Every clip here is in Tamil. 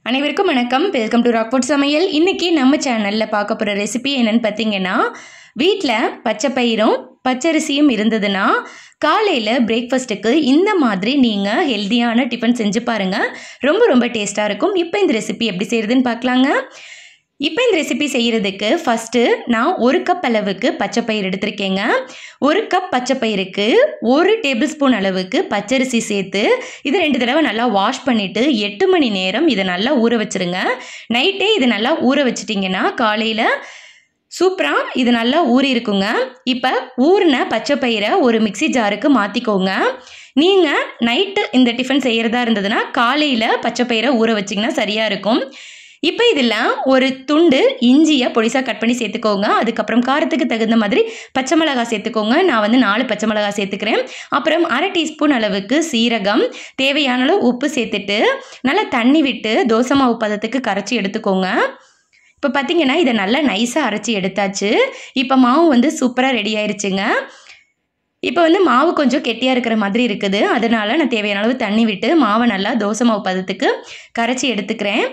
அனைவருக்கும் வணக்கம் வெல்கம் டு ராக்போர்ட் சமையல் இன்னைக்கு நம்ம சேனலில் பார்க்க போகிற ரெசிபி என்னன்னு பார்த்தீங்கன்னா வீட்டில் பச்சை பயிரும் பச்சரிசியும் இருந்ததுன்னா காலையில் பிரேக்ஃபாஸ்ட்டுக்கு இந்த மாதிரி நீங்கள் ஹெல்த்தியான டிஃபன் செஞ்சு பாருங்கள் ரொம்ப ரொம்ப டேஸ்ட்டாக இருக்கும் இப்போ இந்த ரெசிபி எப்படி செய்கிறதுன்னு பார்க்கலாங்க இப்போ இந்த ரெசிபி செய்கிறதுக்கு ஃபஸ்ட்டு நான் ஒரு கப் அளவுக்கு பச்சை பயிர் எடுத்திருக்கேங்க ஒரு கப் பச்சை பயிருக்கு ஒரு டேபிள் ஸ்பூன் அளவுக்கு பச்சரிசி சேர்த்து இது ரெண்டு தடவை நல்லா வாஷ் பண்ணிவிட்டு எட்டு மணி நேரம் இதை நல்லா ஊற வச்சுருங்க நைட்டே இது நல்லா ஊற வச்சிட்டிங்கன்னா காலையில் சூப்பராக இது நல்லா ஊறி இருக்குங்க இப்போ ஊறின பச்சை பயிரை ஒரு மிக்ஸி ஜாருக்கு மாற்றிக்கோங்க நீங்கள் நைட்டு இந்த டிஃபன் செய்கிறதா இருந்ததுன்னா காலையில் பச்சை பயிரை ஊற வச்சிங்கன்னா சரியாக இருக்கும் இப்போ இதில் ஒரு துண்டு இஞ்சியை பொடிசாக கட் பண்ணி சேர்த்துக்கோங்க அதுக்கப்புறம் காரத்துக்கு தகுந்த மாதிரி பச்சை மிளகாய் சேர்த்துக்கோங்க நான் வந்து நாலு பச்சை மிளகாய் சேர்த்துக்கிறேன் அப்புறம் அரை டீஸ்பூன் அளவுக்கு சீரகம் தேவையான அளவு உப்பு சேர்த்துட்டு நல்லா தண்ணி விட்டு தோசை மாவு பதத்துக்கு கரைச்சி எடுத்துக்கோங்க இப்போ பார்த்தீங்கன்னா இதை நல்லா நைஸாக அரைச்சி எடுத்தாச்சு இப்போ மாவு வந்து சூப்பராக ரெடி ஆயிருச்சுங்க இப்போ வந்து மாவு கொஞ்சம் கெட்டியாக இருக்கிற மாதிரி இருக்குது அதனால நான் தேவையான அளவு தண்ணி விட்டு மாவை நல்லா தோசை மாவு பதத்துக்கு கரைச்சி எடுத்துக்கிறேன்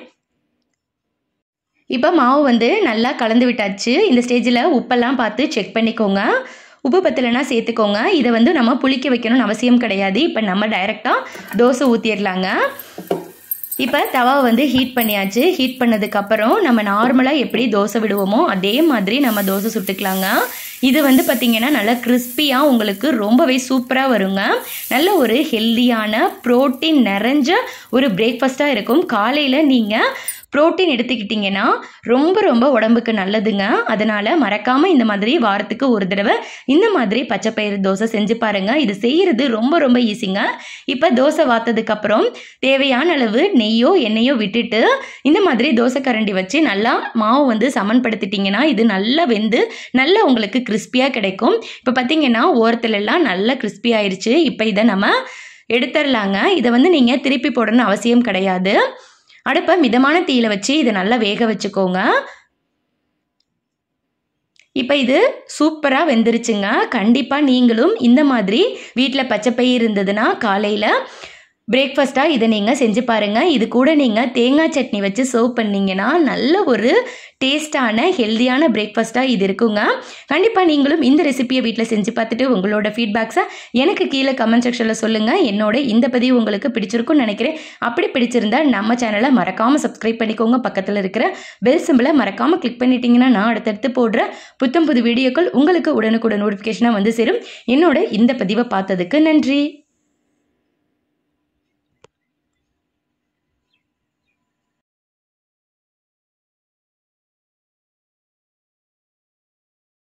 இப்போ மாவு வந்து நல்லா கலந்து விட்டாச்சு இந்த ஸ்டேஜில் உப்பெல்லாம் பார்த்து செக் பண்ணிக்கோங்க உப்பு பத்தலைன்னா சேர்த்துக்கோங்க இதை வந்து நம்ம புளிக்க வைக்கணும்னு அவசியம் கிடையாது இப்போ நம்ம டைரெக்டாக தோசை ஊற்றிடலாங்க இப்போ தவாவை வந்து ஹீட் பண்ணியாச்சு ஹீட் பண்ணதுக்கப்புறம் நம்ம நார்மலாக எப்படி தோசை விடுவோமோ அதே மாதிரி நம்ம தோசை சுட்டுக்கலாங்க இது வந்து பார்த்திங்கன்னா நல்லா கிறிஸ்பியாக உங்களுக்கு ரொம்பவே சூப்பராக வருங்க நல்ல ஒரு ஹெல்தியான ப்ரோட்டீன் நிறைஞ்ச ஒரு பிரேக்ஃபாஸ்ட்டாக இருக்கும் காலையில் நீங்கள் ப்ரோட்டீன் எடுத்துக்கிட்டிங்கன்னா ரொம்ப ரொம்ப உடம்புக்கு நல்லதுங்க அதனால் மறக்காமல் இந்த மாதிரி வாரத்துக்கு ஒரு தடவை இந்த மாதிரி பச்சைப்பயிறு தோசை செஞ்சு பாருங்கள் இது செய்கிறது ரொம்ப ரொம்ப ஈஸிங்க இப்போ தோசை வாத்ததுக்கப்புறம் தேவையான அளவு நெய்யோ எண்ணெயோ விட்டுட்டு இந்த மாதிரி தோசை கரண்டி வச்சு நல்லா மாவு வந்து சமன்படுத்திட்டிங்கன்னா இது நல்லா வெந்து நல்லா உங்களுக்கு கிறிஸ்பியாக கிடைக்கும் இப்போ பார்த்தீங்கன்னா ஓரத்துலலாம் நல்லா கிறிஸ்பி ஆயிடுச்சு இப்போ இதை நம்ம எடுத்துடலாங்க இதை வந்து நீங்கள் திருப்பி போடணும்னு அவசியம் கிடையாது அடுப்பை மிதமான தீயில வச்சு இதை நல்லா வேக வச்சுக்கோங்க இப்போ இது சூப்பராக வெந்துருச்சுங்க கண்டிப்பாக நீங்களும் இந்த மாதிரி வீட்டில் பச்சைப்பயிர் இருந்ததுன்னா காலையில் பிரேக்ஃபாஸ்ட்டாக இதை நீங்கள் செஞ்சு பாருங்கள் இது கூட நீங்கள் தேங்காய் சட்னி வச்சு சர்வ் பண்ணிங்கன்னா நல்ல ஒரு டேஸ்டான ஹெல்த்தியான பிரேக்ஃபாஸ்ட்டாக இது இருக்குங்க கண்டிப்பாக நீங்களும் இந்த ரெசிபியை வீட்டில் செஞ்சு பார்த்துட்டு உங்களோட ஃபீட்பேக்ஸை எனக்கு கீழே கமெண்ட் செக்ஷனில் சொல்லுங்கள் என்னோட இந்த பதிவு உங்களுக்கு பிடிச்சிருக்கும்னு நினைக்கிறேன் அப்படி பிடிச்சிருந்தா நம்ம சேனலை மறக்காமல் சப்ஸ்கிரைப் பண்ணிக்கோங்க பக்கத்தில் இருக்கிற பெல் சிம்பிளை மறக்காமல் கிளிக் பண்ணிட்டீங்கன்னா நான் அடுத்தடுத்து போடுற புத்தம் புது வீடியோக்கள் உங்களுக்கு உடனுக்குடன் நோட்டிஃபிகேஷனாக வந்து சேரும் என்னோட இந்த பதிவை பார்த்ததுக்கு நன்றி